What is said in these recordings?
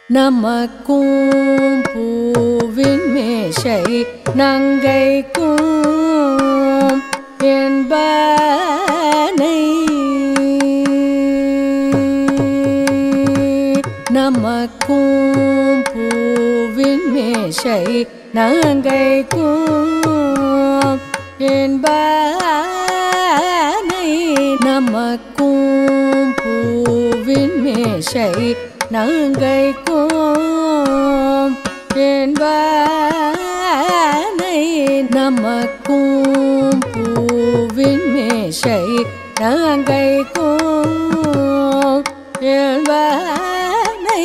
நமக்கும் பூவின் மேஷை நங்கைக்கும் என்பனை நமக்கும் பூவின் மேஷை நங்கைக்கும் என்பனை நமக்கும் பூவின் மேஷை நங்கைக்கும் என்பனை நமக்கும் பூவின் மேஷை நங்கைக்கும் என்பனை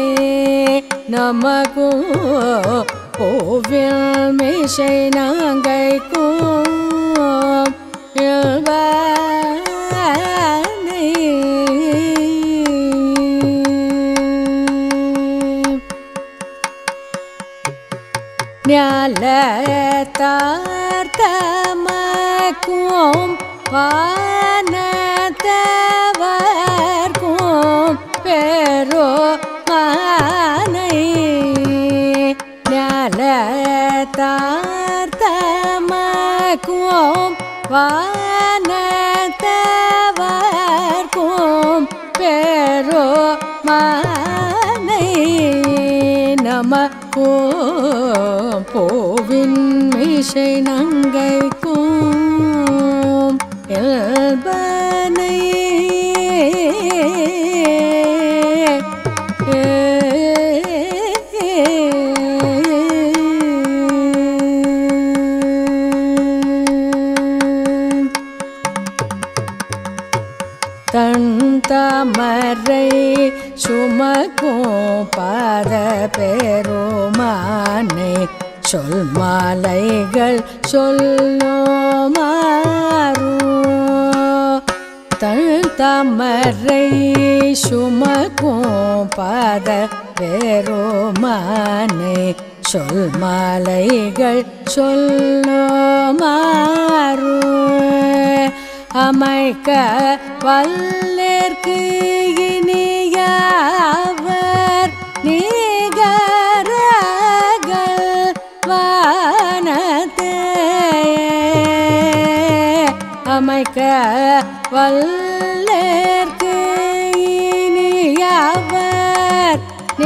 நமக்கும் பூவின் மேஷை நங்கைக்கும் என்பனை ஞாலத்தார்த்தமக்கும் வானத்தவர்க்கும் பெரோ மானை ஞாலத்தார்த்தமக்கும் வானத்தவர்க்கும் பெரோ மானை நமக்கும் போவின் மிஷை நங்கைக்கும் எல்பனை தன் தமரை சுமக்கும் பாத பெருமானை சொல் மாலைகள் சொல்லுமாறு தன் தமரை சுமக்கும் பாத பெருமானை சொல் மாலைகள் சொல்லுமாறு அமைக்க வல்லேற்கு இனியவர் நீகரகள் வானத்தே அமைக்க வல்லேற்கு இனியவர்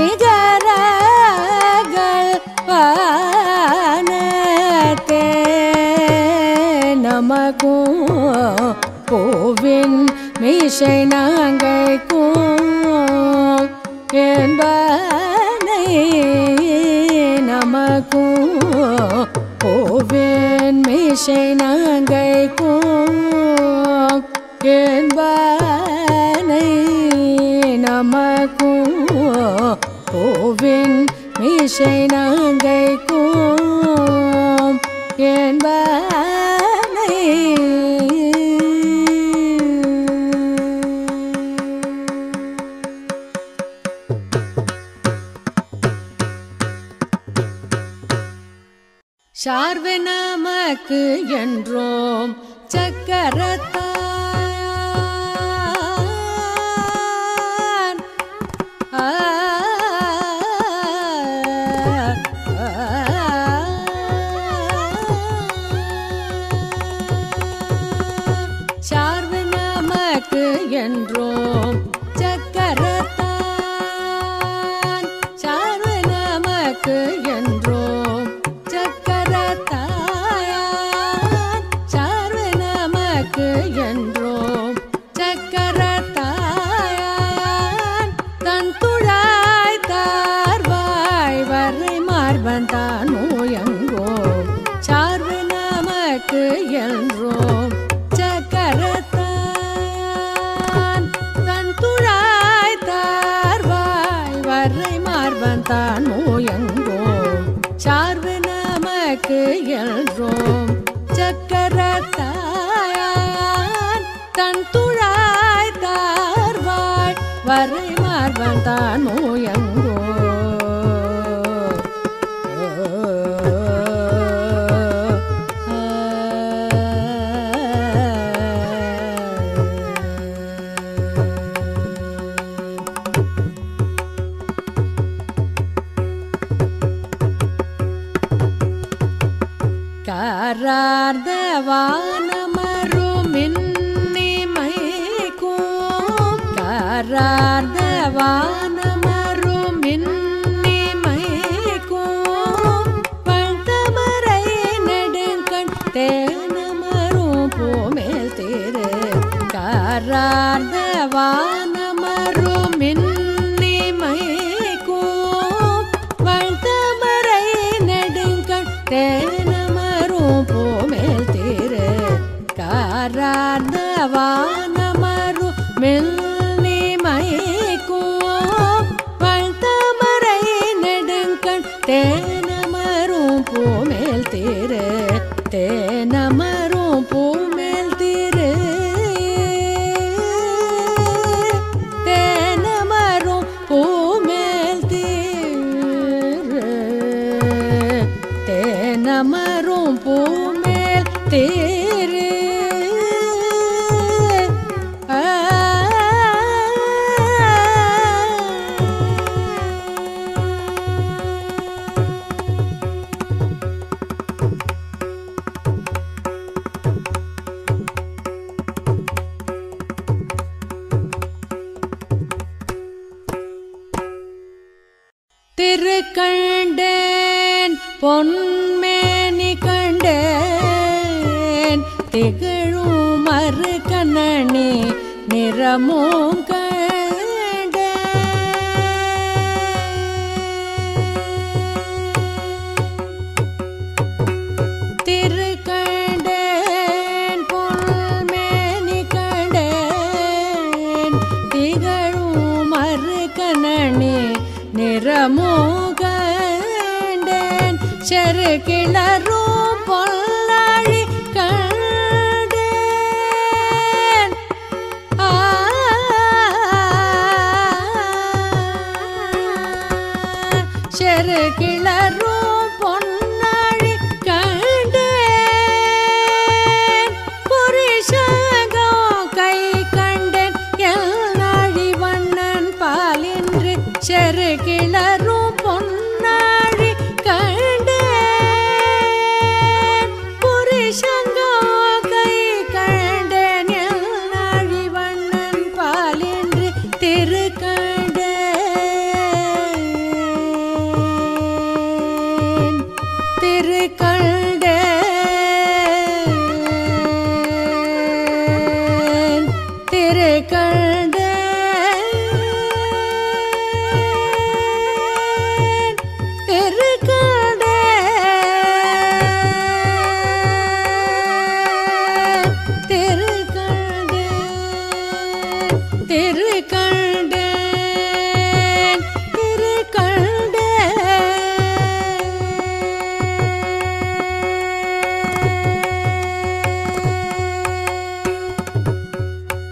நிகரகள் வானத்தே நமக்கும் பூவின் மீசை நாங்கைக்கும் என்பனை நமக்கும் பூவின் மீசை நாங்கைக்கும் என்பனை நமக்கும் பூவின் மீசை நாங்கைக்கும் என்பனை சார்பு நமக்கு என்றோம் சக்கரத்தான் ஆ, சார்பு நமக்கு என்றோம் சக்கரத்தான் சார்பு நமக்கு என்றோம் சக்கரத்தாயான் சார்பு நமக்கு என்றோம் சக்கரத்தாயான் தன் துழாய் தார்வாய் வரை மார்பன் தான் நோயங்கோம் சார்பு நமக்கு என்றோம் சக்கரத்தான் தன் துழாய் தார்வாய் வரை மார்பன் தான் நோயங்கோம் சார்பு நமக்கு என்றோம் சக்கரத்தாயான் தன் துழாய் தார்வாய் வரை மார்பன் தான் நோயங்கோ காரார்ந்த வானமரும் மின்னிமைக்கும் பழ்தமரை நெடுங்கண் தேனமரும் பூமேல் திரு காரார்ந்த வானமரும் மின்னிமைக்கும் வழ்தமரை நெடுங்கண் தேனமரும் பூமேல் திரு காரார்ந்த வானமரும் மெல்லிமைக்கும் வழ்தமரை நெடுங்கண் தேனமரும் பூமேல் திரு தேனமரும் பூமேல் திரு தேனமரும் பூமேல் திரு தேனமரும் பூமேல் திரு ஆ திருக்கண்டேன் பொன்மேனி கண்டேன் திகழும் மறு கண்ணனே நிறமும் திருக்கண்டேன் பொன்மேனி கண்டேன் திகழும் மறு கண்ணனே நிறமூகண்டேன் செரு கிளரும் பொல்லாழி கண்டேன் ஆ செரு கிளரும் பொன்னாழி கண்டேன் புரிஷகம் கை கண்டேன் எல்நாழி வண்ணன் பாலின்று செரு கிளரும் பொன்னாழி கண்டேன் புரிஷகம் கை கண்டேன் எல்நாழி வண்ணன் பாலின்று திரு கண்டேன் திரு கண்டேன் திரு கண்டேன் திரு கண்டேன் திரு கண்டேன் திரு கண்டேன் திரு கண்டேன்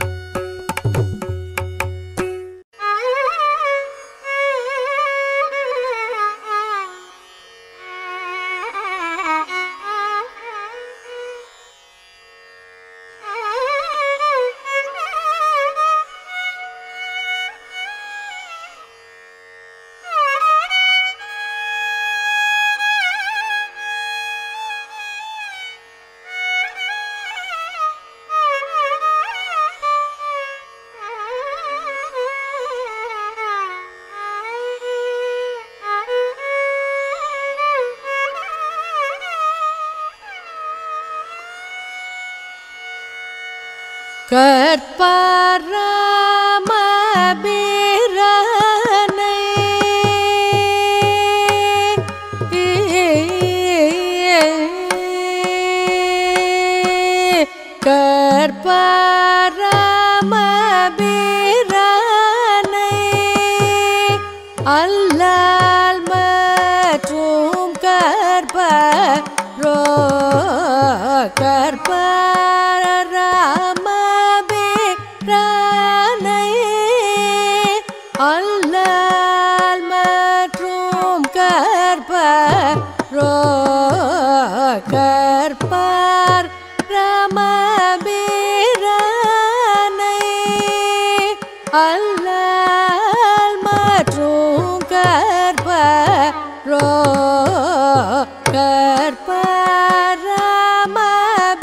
கற்பரமபிரனை கற்பரமபிரனை அல்லால் மற்றும் கற்பரோ கற்பரமபிரனை அல்லால் மற்றும் கற்பரோ கற்பர் ரமபிரனை அல்லால் மற்றும் கற்பரோ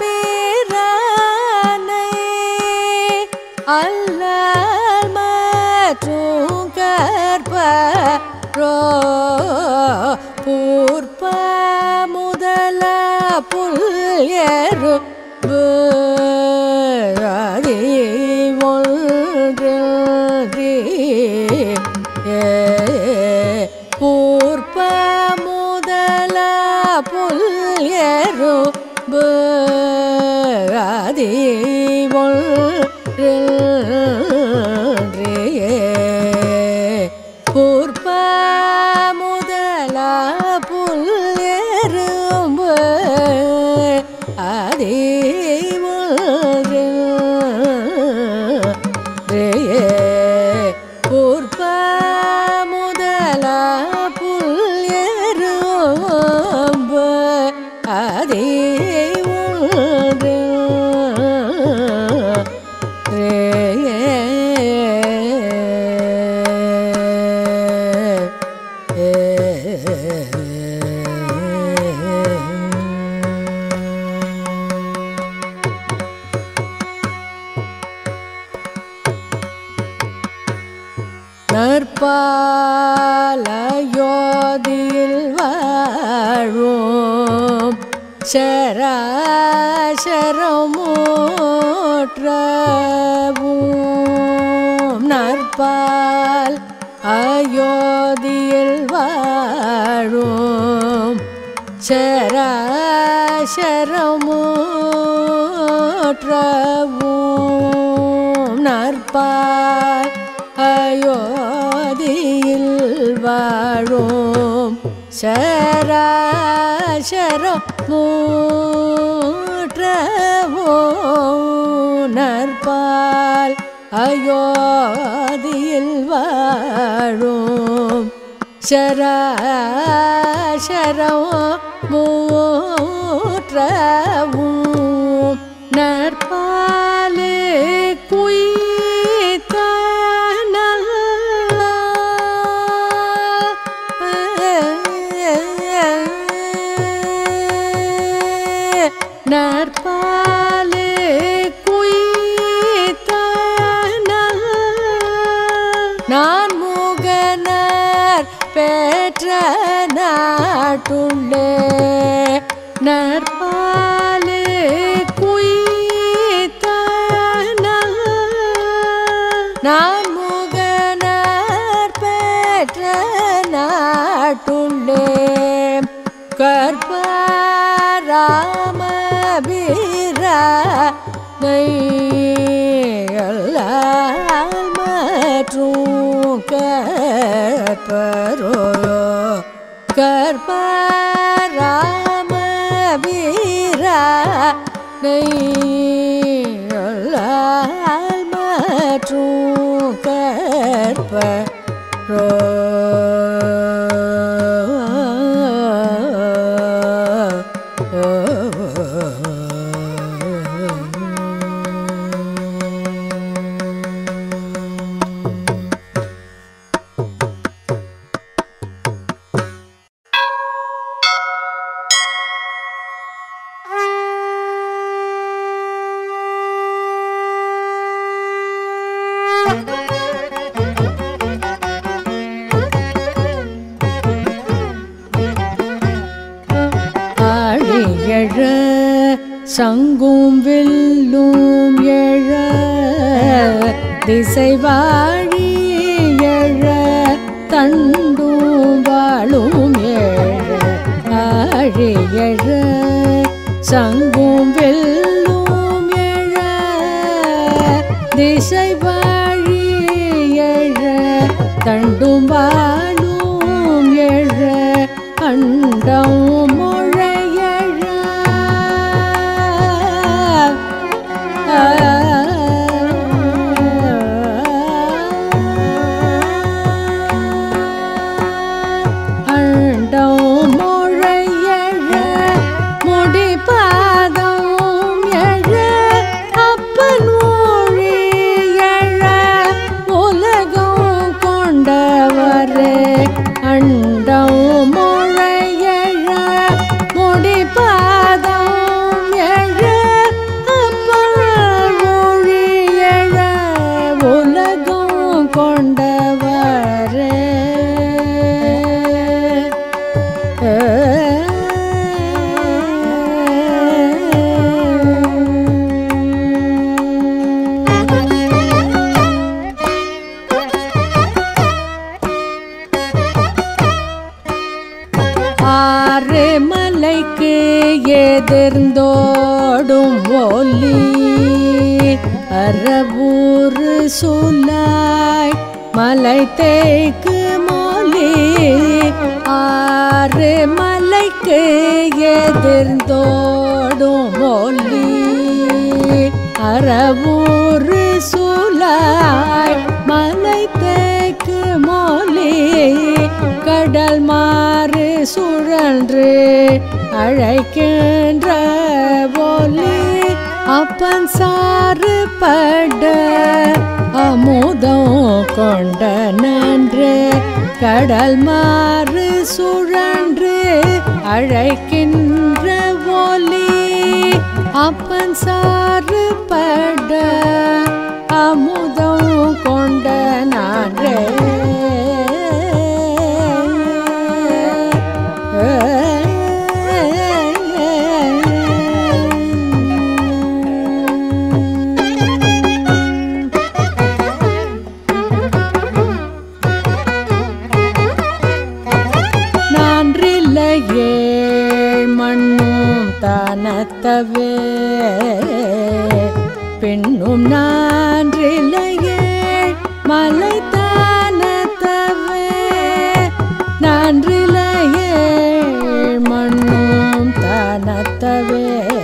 கற்பரமபிரனை அல்லால் பூர்ப முதல புல் எறும்பு அதே பூர்ப முதல புல் எறும்பு அதே நற்பாலயோதியில் வாழும் சராசரமோற்றவும் நற்பால் அயோத்தியில் வாழும் சராசரமோற்றவும் நற்பால் அயோத்தியில் வாழும் சராசரமூற்றவும் நற்பால் அயோத்தியில் வாழும் சராசரமூற்றவும் நற்பாலே குய்த்த நற்பாலே குய்த்த நான் முகனார் பெற்ற நாட்டுள்ளே நற்பாலே குய்த்த நான் முகனார் பெற்ற நாட்டுள்ளே கற்பராம வீரா நெய்யல்லால் மற்றும் கற்பரோ கற்பராம வீரா நெய்யல்லால் மற்றும் கற்பரோ ஆழியழ சங்கும் வில்லும் எழ திசை வாழி எழ தண்டும் வாழும் எழ ஆழியழ சங்கும் வில்லும் எழ திசை வாழி எழ தண்டும் வாழும் எழ அண்டம் முழையழ அண்டம் முழையழ முடிபாதம் எழ அப்பன் மொழி எழ உலகம் கொண்டவரே அண்டம் முழையழ சூலாய் மலை தேக்கு மொழி ஆறு மலைக்கு எதிர்ந்தோடும் மொழி அறவூறு சூலாய் மலை தேக்கு மொழி கடல் மாறு சுழன்று அழைக்கின்ற ஒலி அப்பன் சாறு பட அமுதம் கொண்ட நன்று கடல் மாறு சுழன்று அழைக்கின்ற ஒலி அப்பன் சாறு பட அமுதம் கொண்ட நான்றே நான்றில்லையே மண்ணும் தானத்தவே பெண்ணும் நான்றில்லையே மலை தானத்தவே நான்றில்லையே மண்ணும் தானத்தவே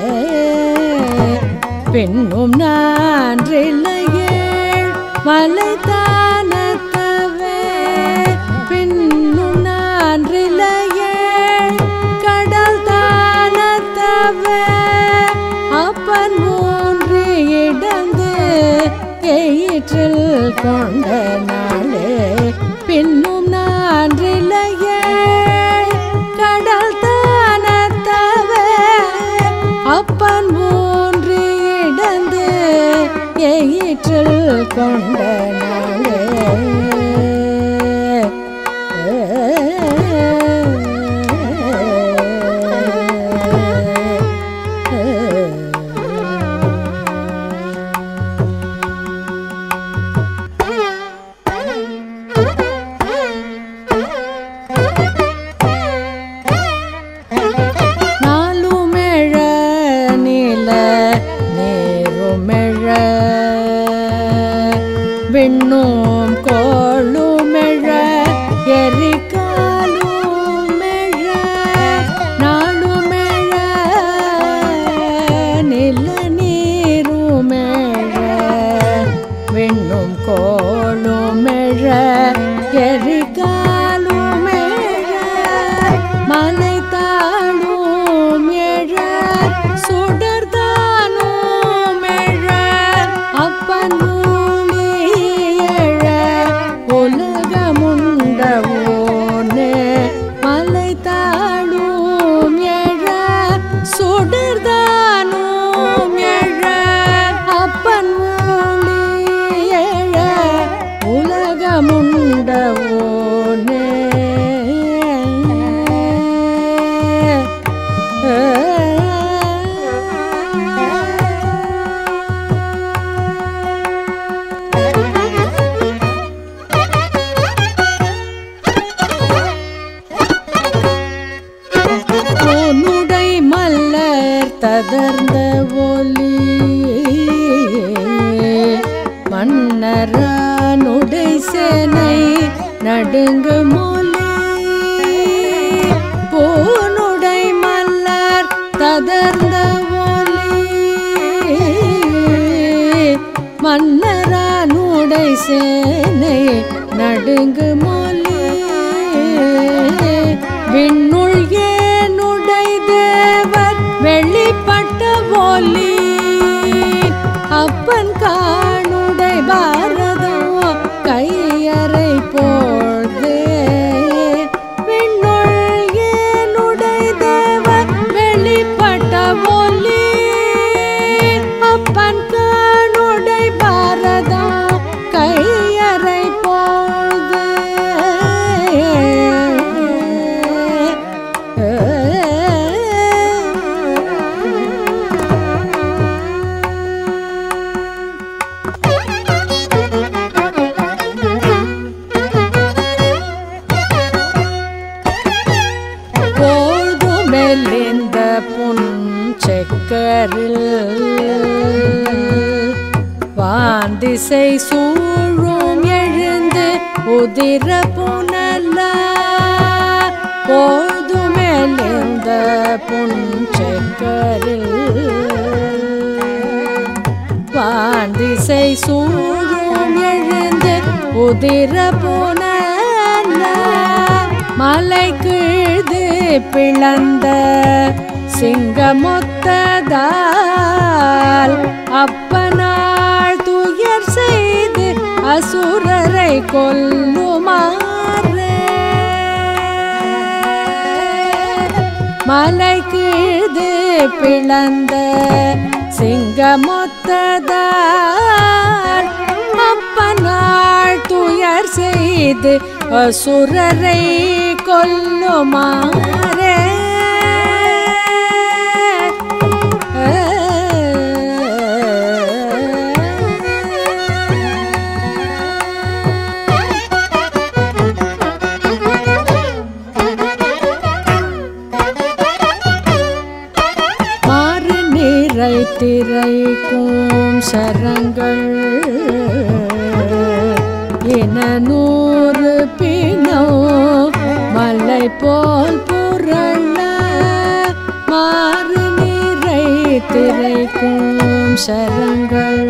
பெண்ணும் நான்றில்லையே மலை தானத்தவே பின்னும் நான்றில்லையே கடல் தானத்தவே அப்பன் மூன்று இடந்து எயிற்றில் கொண்ட நாளே பின்னும் நான்றில்லையே கடல் தானத்தவே அப்பன் மூன்று இடந்து எயிற்றில் கொண்ட நாளே நாலுமெழ நில நேருமெழ விண்ணும் கோளுமெழ எரிகாலுமெழ நாளுமெழ நில நீருமெழ விண்ணும் கோளுமெழ எரிகாலுமெழ மலை தாழும் எழ சுடர்தானும் எழ அப்பன் மூலி எழ உலகமுண்டவோனே மலை தாழும் எழ சுடர்தானும் எழ அப்பன் மூலி எழ உலகமுண்டவோனே உன்னுடை மல்லர் ததர்ந்த ஒலி மன்னரானுடை சேனை நடுங்கு மொழி பூனுடை மல்லர் ததர்ந்த ஒலி மன்னரானுடை சேனை நடுங்கு மொழி விண்ணுள் ஏனுடை தேவர் வெளிப்பட்ட ஒலி அப்பன் காணுடை பாரதம் கையறை போழ்தே விண்ணுள் ஏனுடை தேவர் வெளிப்பட்ட ஒலி அப்பன் காணுடை பாரதம் கையறை போழ்தே வாந்திசை சூழும் எழுந்து உதிர புனல்ல போதுமெலிந்த புஞ்சக்கரில் வாந்திசை சூழும் எழுந்து உதிர புனல்ல மலை கீழ்து பிளந்த சிங்கமொத்ததால் அப்பனாள் துயர் செய்து அசுரரை கொல்லுமாறே மலை கீழ்து பிளந்த சிங்கமொத்ததால் அப்பனாள் துயர் செய்து அசுரரை கொல்லுமாறே மாறு நீரை திரைக்கும் சரங்கள் என நூறு பினோ மலை போல் புரள மாறு நீரை திரைக்கும் சரங்கள்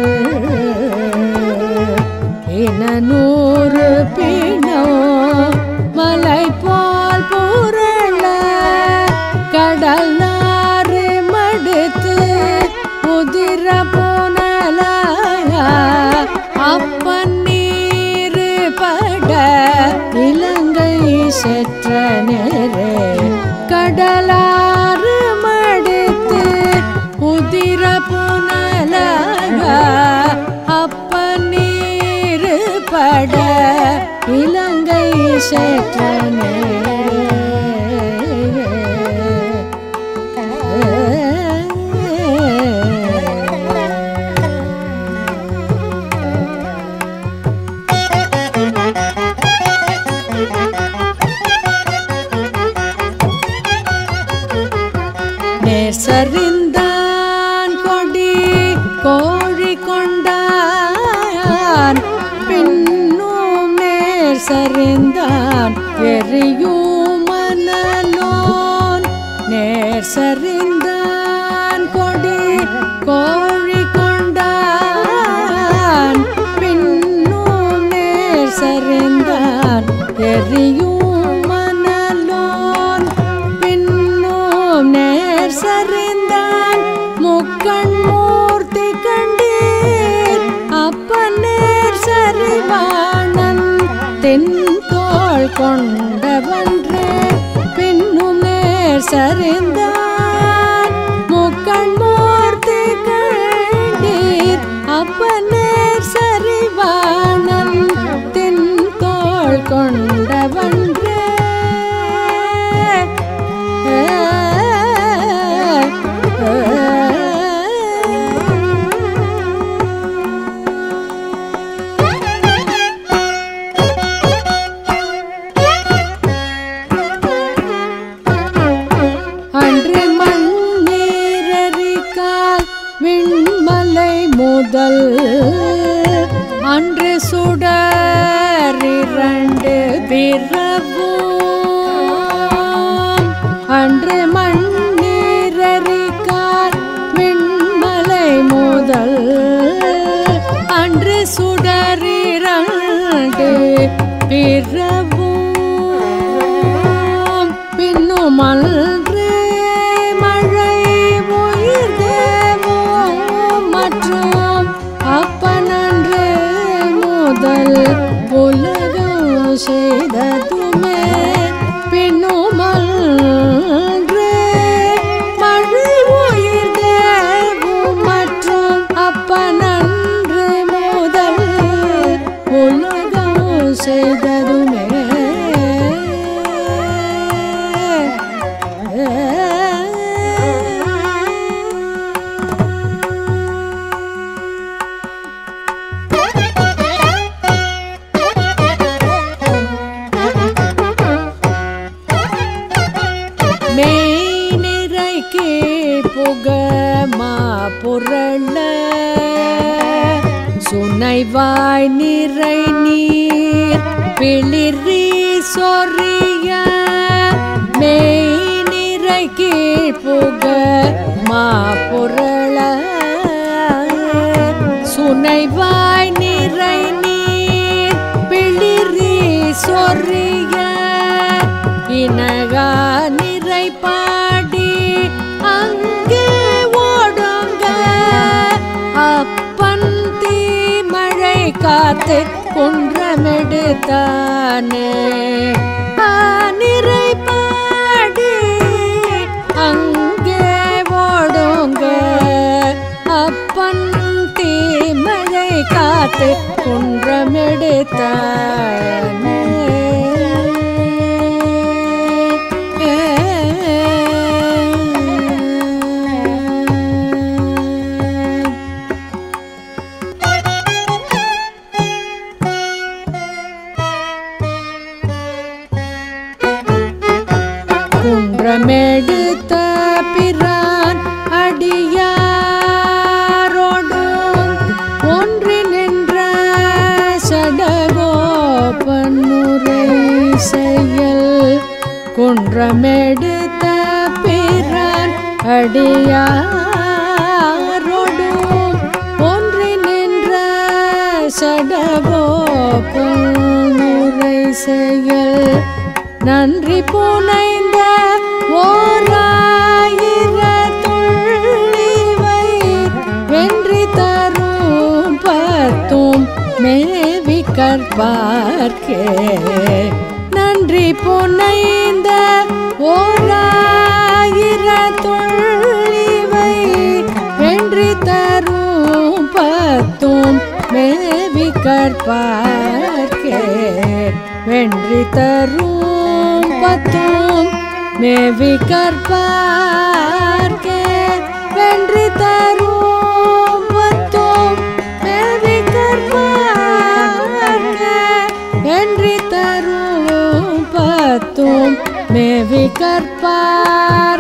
என நூறு பினோ மலை போல் புரள கடல் நாறு மடுத்து முதிர போனல அப்பன் நீரு பட இலங்கை செற்ற நேரே கடலாறு மடுத்து உதிர புனல அப்பன் நீரு பட இலங்கை செற்ற நேரே நேர் சரிந்தான் கொடி கோழி கொண்டான் பின்னும் நேர் சரிந்தான் எரியும் மணலோன் நேர் சரிந்தான் கொடி கோழி கொண்டான் பின்னும் நேர் சரிந்தான் எரியும் மணலோன் பின்னும் நேர் சரிந்தான் முக்கண் மூர்த்தி கண்டீர் அப்ப நேர் சரிவாணன் தென் தோள் கொண்டவன்றே பின்னும் நேர் சரிந்தான் முக்கண் மூர்த்தி கண்டீர் அப்ப நேர் சரிவாணன் தென் தோள் கொண்டவன்றே அன்று மண்ணீரறிக்கால் விண்மலை முதல் அன்று சுடரிரண்டு பிறவும் அன்று மண்ணீரறிக்கால் விண்மலை முதல் அன்று சுடரிரண்டு பிறவும் பின்னும் அன்று மழை உயிர் தேவும் மற்றும் அப்பனன்று முதல் உலகம் செய்ததுமே பின்னும் அன்று மழை உயிர் தேவும் மற்றும் அப்பனன்று முதல் உலகம் செய்ததுமே சுனைவாய் நிறை நீர் பிளிரி சொறிய மெய் நிறை கீழ் புக மாப்புரள சுனைவாய் நிறை நீர் பிளிரி சொறிய இனகா நிறை பாடி அங்கே ஓடுங்க அப்பன் தீமழை காத்து குன்றமெடுத்தானே நிறை பாடி அங்கே ஓடுங்க அப்பன் தீமழை காத்து குன்றமெடுத்தானே குன்றமெடுத்த பிரான் அடியாரோடும் ஒன்றி நின்ற சடகோபன்னுரை செயல் குன்றமெடுத்த பிரான் அடியாரோடும் ஒன்றி நின்ற சடகோபன்னுரை செயல் நன்றி புனைந்த ஓராயிரத்துள்ளிவை வென்றி தரும் பத்தும் மேவி கற்பார்க்கே நன்றி புனைந்த ஓராயிரத்துள்ளிவை வென்றி தரும் பத்தும் மேவி கற்பார்க்கே வென்றி தரும் பத்தும் மேவி கற்பார்க்கே வென்றி தரும் பத்தும் மேவி கற்பார்க்கே வென்றி தரும் பத்தும் மேவி கற்பார்